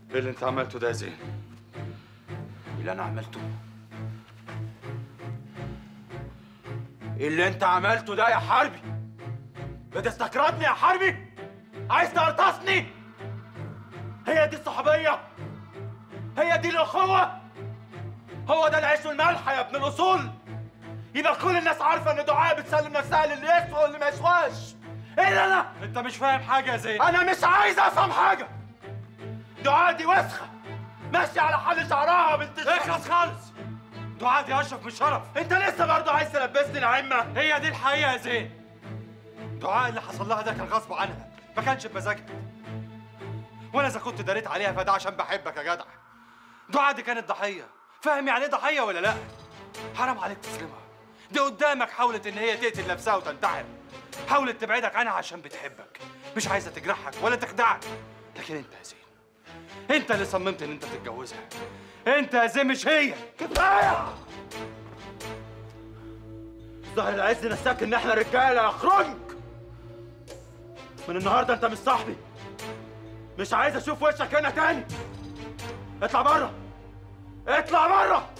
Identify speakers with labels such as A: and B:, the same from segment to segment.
A: ايه اللي انت عملته ده يا زين؟
B: اللي انا عملته اللي انت عملته ده يا حربي بتستكرهني يا حربي عايز تقرطصني هي دي الصحوبية هي دي الأخوة هو ده العيش والملح يا ابن الأصول يبقى كل الناس عارفة إن دعاء بتسلم نفسها للي يسوى واللي ما يسواش إيه ده أنا؟
A: انت مش فاهم حاجه يا زين
B: أنا مش عايز أفهم حاجة دعاء دي وسخة ماشية على حل شعرها بنت الشرف.
A: اخلص خالص دعاء دي اشرف من شرف
B: أنت لسه برضه عايز تلبسني العمة
A: هي دي الحقيقه يا زين دعاء اللي حصل لها ده كان غصب عنها ما كانش بمزاجها وانا اذا كنت داريت عليها فده عشان بحبك يا جدع دعاء دي كانت ضحيه فاهم يعني ايه ضحيه ولا لا حرام عليك تظلمها دي قدامك حاولت ان هي تقتل نفسها وتنتحر حاولت تبعدك عنها عشان بتحبك مش عايزه تجرحك ولا تخدعك لكن انت يا زين انت اللي صممت ان انت تتجوزها انت يا زين مش هي
B: كفاية ظهر العز نساك إن إحنا رجالة اخرج من النهاردة أنت مش صاحبي مش عايز أشوف وشك هنا تاني اطلع بره اطلع بره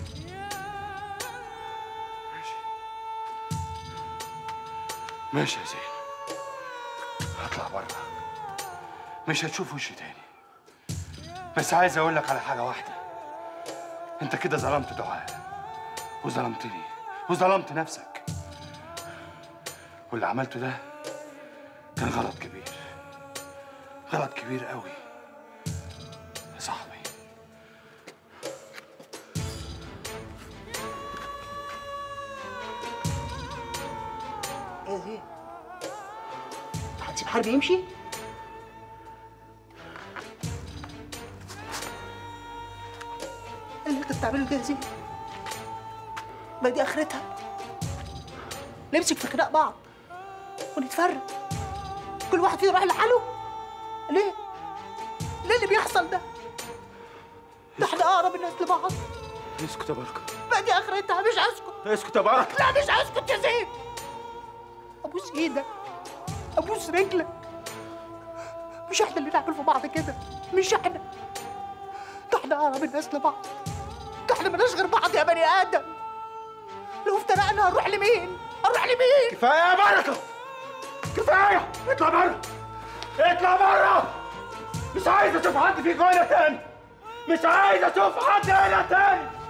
A: ماشي يا زين هطلع بره مش هتشوف وشي تاني بس عايز اقول لك على حاجه واحده انت كده ظلمت دعاء وظلمتني وظلمت نفسك واللي عملته ده كان غلط كبير غلط كبير قوي يا صاحبي
C: ايه زين هتسيب حربي يمشي ايه اللي انت بتعمله ده يا زين ما دي اخرتها نمسك في خناق بعض ونتفرق كل واحد فينا يروح لحاله ليه ليه اللي بيحصل ده ده احنا اقرب الناس لبعض
B: اسكت يا بركة
C: ما دي اخرتها مش هسكت
B: اسكت يا بركة
C: لا مش هسكت يا زين ابوس ايدك ابوس رجلك مش احنا اللي نعمل في بعض كده مش احنا ده احنا اقرب الناس لبعض ده احنا مالناش غير بعض يا بني ادم لو افترقنا هنروح لمين؟ هنروح لمين؟
B: كفاية يا بركة كفاية اطلع بره اطلع بره مش عايز اشوف حد فيك هنا تاني مش عايز اشوف حد هنا تاني